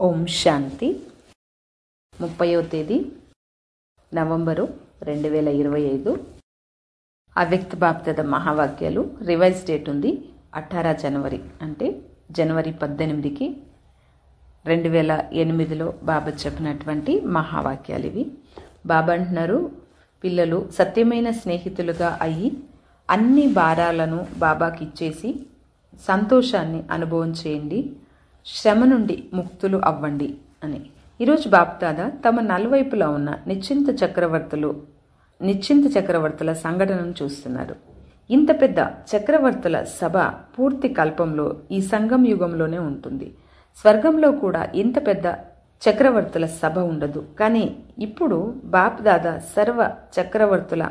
ఓం శాంతి ముప్పయో తేదీ నవంబరు రెండు వేల ఇరవై ఐదు అవ్యక్త బాప్తద మహావాక్యాలు రివైజ్ డేట్ ఉంది అఠారా జనవరి అంటే జనవరి పద్దెనిమిదికి రెండు వేల ఎనిమిదిలో బాబా చెప్పినటువంటి మహావాక్యాలు ఇవి బాబా అంటున్నారు పిల్లలు సత్యమైన స్నేహితులుగా అయ్యి అన్ని భారాలను బాబాకి ఇచ్చేసి సంతోషాన్ని అనుభవం చేయండి శ్రమ నుండి ముక్తులు అవ్వండి అని ఈరోజు బాప్దాద తమ నలువైపులా ఉన్న నిశ్చింత చక్రవర్తులు నిశ్చింత చక్రవర్తుల సంఘటనను చూస్తున్నారు ఇంత పెద్ద చక్రవర్తుల సభ పూర్తి కల్పంలో ఈ సంగం యుగంలోనే ఉంటుంది స్వర్గంలో కూడా ఇంత పెద్ద చక్రవర్తుల సభ ఉండదు కానీ ఇప్పుడు బాప్దాద సర్వ చక్రవర్తుల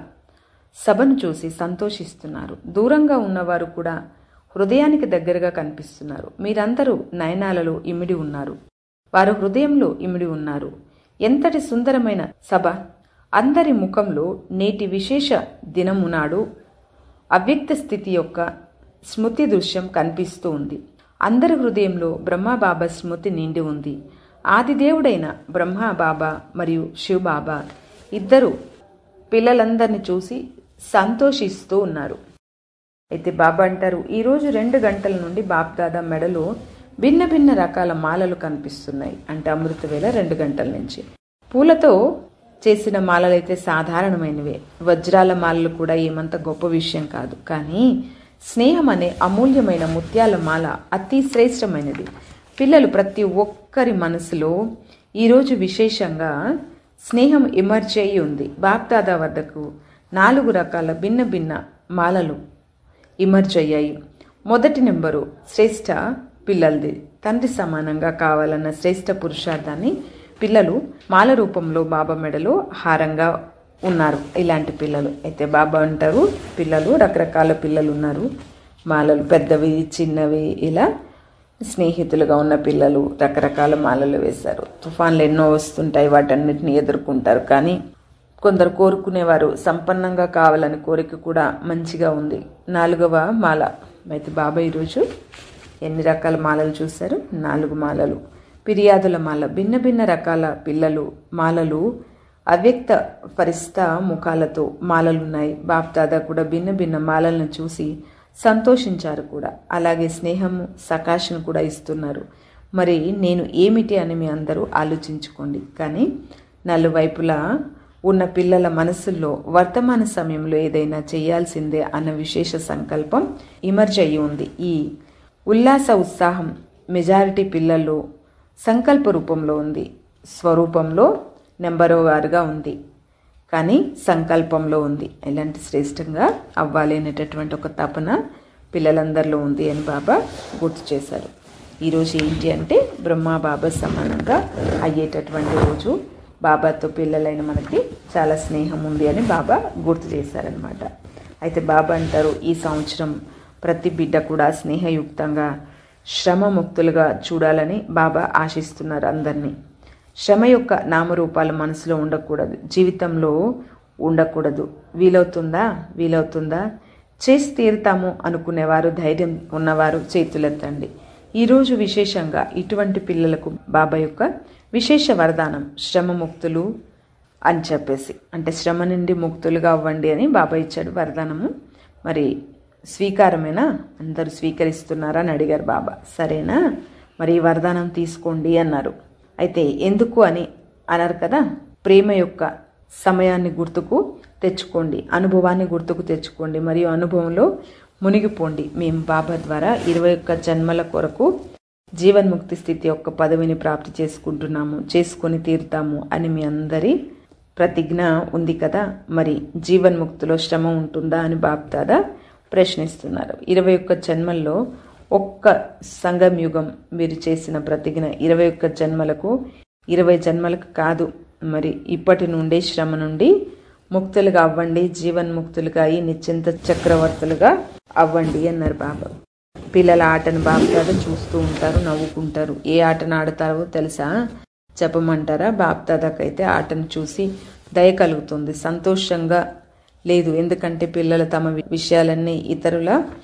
సభను చూసి సంతోషిస్తున్నారు దూరంగా ఉన్నవారు కూడా హృదయానికి దగ్గరగా కనిపిస్తున్నారు మీరందరూ నయనాలలో ఇమిడి ఉన్నారు వారు హృదయంలో ఇమిడి ఉన్నారు ఎంతటి సుందరమైన సభ అందరి ముఖంలో నేటి విశేష దినము నాడు అవ్యక్త స్థితి యొక్క స్మృతి దృశ్యం కనిపిస్తూ ఉంది అందరి హృదయంలో బ్రహ్మబాబా స్మృతి నిండి ఉంది ఆదిదేవుడైన బ్రహ్మ బాబా మరియు శివబాబా ఇద్దరు పిల్లలందరినీ చూసి సంతోషిస్తూ ఉన్నారు అయితే బాబా అంటారు ఈరోజు రెండు గంటల నుండి బాప్దాదా మెడలో భిన్న భిన్న రకాల మాలలు కనిపిస్తున్నాయి అంటే అమృత వేళ రెండు గంటల నుంచి పూలతో చేసిన మాలలైతే సాధారణమైనవే వజ్రాల మాలలు కూడా ఏమంత గొప్ప విషయం కాదు కానీ స్నేహం అనే అమూల్యమైన ముత్యాల మాల అతి శ్రేష్టమైనది పిల్లలు ప్రతి ఒక్కరి మనసులో ఈరోజు విశేషంగా స్నేహం ఎమర్జ్ అయి ఉంది బాప్దాదా వద్దకు నాలుగు రకాల భిన్న భిన్న మాలలు ఇమర్జ్ అయ్యాయి మొదటి నెంబరు శ్రేష్ఠ పిల్లలది తండ్రి సమానంగా కావాలన్న శ్రేష్ఠ పురుషార్థాన్ని పిల్లలు మాల రూపంలో బాబా మెడలో హారంగా ఉన్నారు ఇలాంటి పిల్లలు అయితే బాబా అంటారు పిల్లలు రకరకాల పిల్లలు ఉన్నారు మాలలు పెద్దవి చిన్నవి ఇలా స్నేహితులుగా ఉన్న పిల్లలు రకరకాల మాలలు వేశారు తుఫాన్లు ఎన్నో వస్తుంటాయి వాటన్నిటిని ఎదుర్కొంటారు కానీ కొందరు కోరుకునేవారు సంపన్నంగా కావాలని కోరిక కూడా మంచిగా ఉంది నాలుగవ మాల అయితే బాబా ఈరోజు ఎన్ని రకాల మాలలు చూశారు నాలుగు మాలలు ఫిర్యాదుల మాల భిన్న భిన్న రకాల పిల్లలు మాలలు అవ్యక్త పరిస్థ ముఖాలతో మాలలున్నాయి బాప్దాదా కూడా భిన్న భిన్న మాలలను చూసి సంతోషించారు కూడా అలాగే స్నేహము సకాశను కూడా ఇస్తున్నారు మరి నేను ఏమిటి అని మీ అందరూ ఆలోచించుకోండి కానీ నలువైపులా ఉన్న పిల్లల మనసుల్లో వర్తమాన సమయంలో ఏదైనా చేయాల్సిందే అన్న విశేష సంకల్పం ఇమర్జ్ అయి ఉంది ఈ ఉల్లాస ఉత్సాహం మెజారిటీ పిల్లల్లో సంకల్ప రూపంలో ఉంది స్వరూపంలో నెంబరో వారుగా ఉంది కానీ సంకల్పంలో ఉంది ఇలాంటి శ్రేష్టంగా అవ్వాలి అనేటటువంటి ఒక తపన పిల్లలందరిలో ఉంది అని బాబా గుర్తు చేశారు ఈరోజు ఏంటి అంటే బ్రహ్మ బాబా సమానంగా అయ్యేటటువంటి రోజు బాబాతో పిల్లలైన మనకి చాలా స్నేహం ఉంది అని బాబా గుర్తు చేశారనమాట అయితే బాబా అంటారు ఈ సంవత్సరం ప్రతి బిడ్డ కూడా స్నేహయుక్తంగా శ్రమ ముక్తులుగా చూడాలని బాబా ఆశిస్తున్నారు అందరినీ శ్రమ యొక్క నామరూపాలు మనసులో ఉండకూడదు జీవితంలో ఉండకూడదు వీలవుతుందా వీలవుతుందా చేసి తీరుతాము అనుకునేవారు ధైర్యం ఉన్నవారు చేతులెత్తండి ఈరోజు విశేషంగా ఇటువంటి పిల్లలకు బాబా యొక్క విశేష వరదానం శ్రమ ముక్తులు అని చెప్పేసి అంటే శ్రమ నుండి ముక్తులుగా అవ్వండి అని బాబా ఇచ్చాడు వరదానము మరి స్వీకారమేనా అందరూ స్వీకరిస్తున్నారా అని అడిగారు బాబా సరేనా మరి ఈ వరదానం తీసుకోండి అన్నారు అయితే ఎందుకు అని అన్నారు కదా ప్రేమ యొక్క సమయాన్ని గుర్తుకు తెచ్చుకోండి అనుభవాన్ని గుర్తుకు తెచ్చుకోండి మరియు అనుభవంలో మునిగిపోండి మేము బాబా ద్వారా ఇరవై ఒక్క జన్మల కొరకు జీవన్ముక్తి స్థితి యొక్క పదవిని ప్రాప్తి చేసుకుంటున్నాము చేసుకొని తీరుతాము అని మీ అందరి ప్రతిజ్ఞ ఉంది కదా మరి జీవన్ముక్తిలో శ్రమ ఉంటుందా అని బాప్దాదా ప్రశ్నిస్తున్నారు ఇరవై ఒక్క జన్మల్లో ఒక్క సంగం యుగం మీరు చేసిన ప్రతిజ్ఞ ఇరవై ఒక్క జన్మలకు ఇరవై జన్మలకు కాదు మరి ఇప్పటి నుండి శ్రమ నుండి ముక్తులుగా అవ్వండి జీవన్ముక్తులుగా అయ్యి నిశ్చింత చక్రవర్తులుగా అవ్వండి అన్నారు బాబా పిల్లల ఆటను బాప్దాదా చూస్తూ ఉంటారు నవ్వుకుంటారు ఏ ఆటను ఆడతారో తెలుసా చెప్పమంటారా బాప్దాదాకైతే ఆటను చూసి దయ కలుగుతుంది సంతోషంగా లేదు ఎందుకంటే పిల్లలు తమ విషయాలన్నీ ఇతరుల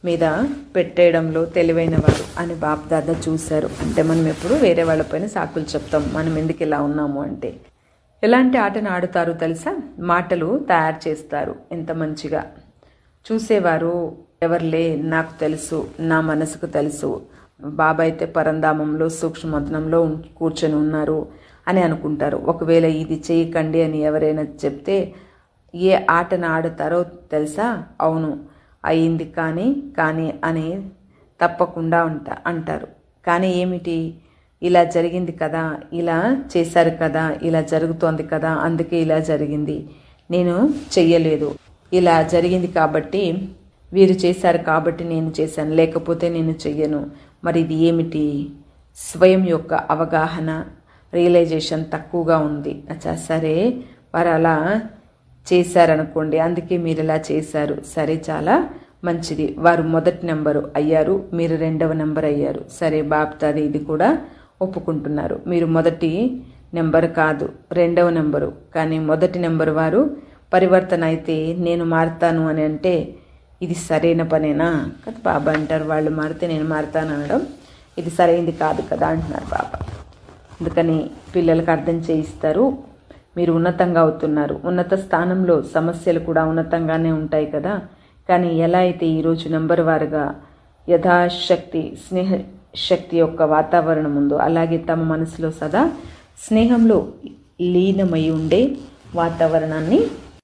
మీద పెట్టేయడంలో తెలివైన వారు అని బాప్దాద చూశారు అంటే మనం ఎప్పుడు వేరే వాళ్ళపైన సాకులు చెప్తాం మనం ఎందుకు ఇలా ఉన్నాము అంటే ఎలాంటి ఆటను ఆడుతారు తెలుసా మాటలు తయారు చేస్తారు ఎంత మంచిగా చూసేవారు ఎవరులే నాకు తెలుసు నా మనసుకు తెలుసు బాబా అయితే పరంధామంలో సూక్ష్మతనంలో కూర్చొని ఉన్నారు అని అనుకుంటారు ఒకవేళ ఇది చేయకండి అని ఎవరైనా చెప్తే ఏ ఆటను ఆడతారో తెలుసా అవును అయింది కానీ కానీ అని తప్పకుండా ఉంటా అంటారు కానీ ఏమిటి ఇలా జరిగింది కదా ఇలా చేశారు కదా ఇలా జరుగుతోంది కదా అందుకే ఇలా జరిగింది నేను చెయ్యలేదు ఇలా జరిగింది కాబట్టి వీరు చేశారు కాబట్టి నేను చేశాను లేకపోతే నేను చెయ్యను మరి ఇది ఏమిటి స్వయం యొక్క అవగాహన రియలైజేషన్ తక్కువగా ఉంది అచ్చా సరే వారు అలా చేశారనుకోండి అందుకే మీరు ఇలా చేశారు సరే చాలా మంచిది వారు మొదటి నెంబరు అయ్యారు మీరు రెండవ నెంబర్ అయ్యారు సరే బాప్తాది ఇది కూడా ఒప్పుకుంటున్నారు మీరు మొదటి నెంబర్ కాదు రెండవ నెంబరు కానీ మొదటి నెంబర్ వారు పరివర్తన అయితే నేను మారుతాను అని అంటే ఇది సరైన పనేనా కదా బాబా అంటారు వాళ్ళు మారితే నేను మారుతాను అనడం ఇది సరైనది కాదు కదా అంటున్నారు బాబా అందుకని పిల్లలకు అర్థం చేయిస్తారు మీరు ఉన్నతంగా అవుతున్నారు ఉన్నత స్థానంలో సమస్యలు కూడా ఉన్నతంగానే ఉంటాయి కదా కానీ ఎలా అయితే ఈరోజు నెంబర్ వారుగా యథాశక్తి స్నేహ శక్తి యొక్క వాతావరణం ఉందో అలాగే తమ మనసులో సదా స్నేహంలో లీనమై ఉండే వాతావరణాన్ని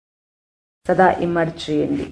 సదా ఇమర్జ్ చేయండి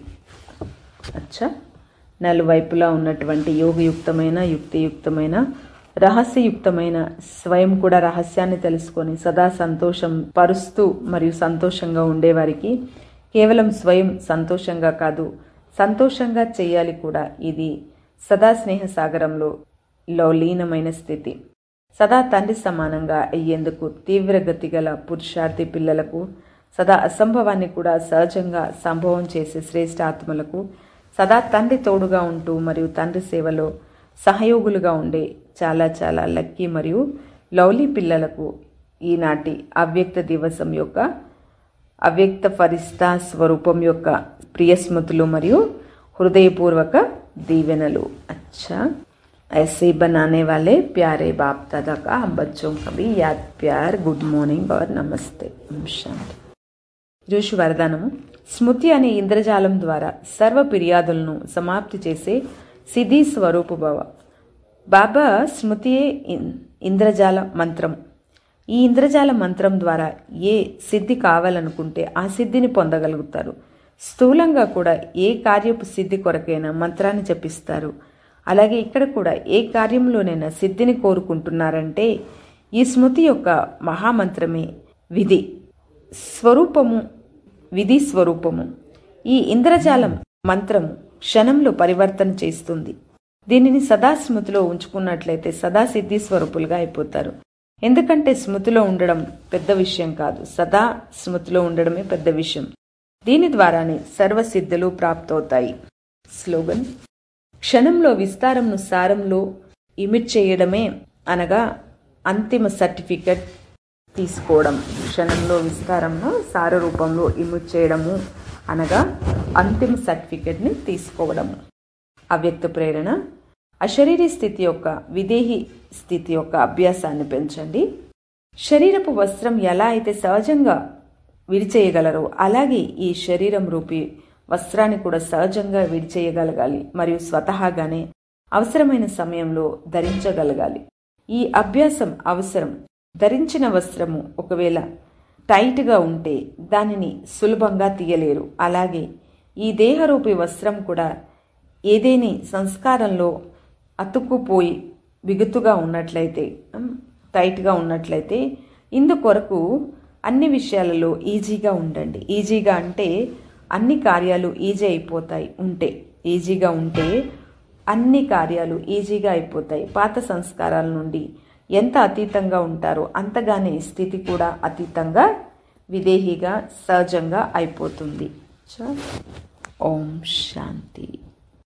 అచ్చా నలువైపులా ఉన్నటువంటి యోగయుక్తమైన యుక్తియుక్తమైన రహస్యయుక్తమైన స్వయం కూడా రహస్యాన్ని తెలుసుకొని సదా సంతోషం పరుస్తూ మరియు సంతోషంగా ఉండేవారికి కేవలం స్వయం సంతోషంగా కాదు సంతోషంగా చేయాలి కూడా ఇది సదా స్నేహ సాగరంలో లో లీనమైన స్థితి సదా తండ్రి సమానంగా అయ్యేందుకు తీవ్రగతి గల పురుషార్థి పిల్లలకు సదా అసంభవాన్ని కూడా సహజంగా సంభవం చేసే శ్రేష్ఠ ఆత్మలకు సదా తండ్రి తోడుగా ఉంటూ మరియు తండ్రి సేవలో సహయోగులుగా ఉండే చాలా చాలా లక్కీ మరియు లవ్లీ పిల్లలకు ఈనాటి అవ్యక్త దివసం యొక్క అవ్యక్త ఫరిస్తా స్వరూపం యొక్క ప్రియస్మృతులు మరియు హృదయపూర్వక దీవెనలు అచ్చా ऐसे बनाने वाले प्यारे बाप दादा का हम बच्चों का भी याद प्यार गुड మార్నింగ్ और నమస్తే శాంతి ఈరోజు వరదానము స్మృతి అనే ఇంద్రజాలం ద్వారా సర్వ ఫిర్యాదులను సమాప్తి చేసే సిద్ధి స్వరూపు భవ బాబా స్మృతియే ఇంద్రజాల మంత్రం ఈ ఇంద్రజాల మంత్రం ద్వారా ఏ సిద్ధి కావాలనుకుంటే ఆ సిద్ధిని పొందగలుగుతారు స్థూలంగా కూడా ఏ కార్యపు సిద్ధి కొరకైనా మంత్రాన్ని జపిస్తారు అలాగే ఇక్కడ కూడా ఏ కార్యంలోనైనా సిద్ధిని కోరుకుంటున్నారంటే ఈ స్మృతి యొక్క మహామంత్రమే విధి స్వరూపము విధి స్వరూపము ఈ ఇంద్రజాలం మంత్రము క్షణంలో పరివర్తన చేస్తుంది దీనిని సదా స్మృతిలో ఉంచుకున్నట్లయితే సదా సిద్ధి స్వరూపులుగా అయిపోతారు ఎందుకంటే స్మృతిలో ఉండడం పెద్ద విషయం కాదు సదా స్మృతిలో ఉండడమే పెద్ద విషయం దీని ద్వారానే సర్వసిద్ధులు ప్రాప్తవుతాయి స్లోగన్ క్షణంలో విస్తారంను సారంలో ఇమిట్ చేయడమే అనగా అంతిమ సర్టిఫికెట్ తీసుకోవడం క్షణంలో విస్తారంను సార రూపంలో ఇమిట్ చేయడము అనగా అంతిమ సర్టిఫికెట్ని తీసుకోవడము అవ్యక్త ప్రేరణ అశరీరీ స్థితి యొక్క విదేహి స్థితి యొక్క అభ్యాసాన్ని పెంచండి శరీరపు వస్త్రం ఎలా అయితే సహజంగా విడిచేయగలరో అలాగే ఈ శరీరం రూపీ వస్త్రాన్ని కూడా సహజంగా విడిచేయగలగాలి మరియు స్వతహాగానే అవసరమైన సమయంలో ధరించగలగాలి ఈ అభ్యాసం అవసరం ధరించిన వస్త్రము ఒకవేళ టైట్గా ఉంటే దానిని సులభంగా తీయలేరు అలాగే ఈ దేహరూపి వస్త్రం కూడా ఏదేని సంస్కారంలో అతుక్కుపోయి బిగుతుగా ఉన్నట్లయితే టైట్గా ఉన్నట్లయితే ఇందుకొరకు అన్ని విషయాలలో ఈజీగా ఉండండి ఈజీగా అంటే అన్ని కార్యాలు ఈజీ అయిపోతాయి ఉంటే ఈజీగా ఉంటే అన్ని కార్యాలు ఈజీగా అయిపోతాయి పాత సంస్కారాల నుండి ఎంత అతీతంగా ఉంటారో అంతగానే స్థితి కూడా అతీతంగా విదేహిగా సహజంగా అయిపోతుంది ఓం శాంతి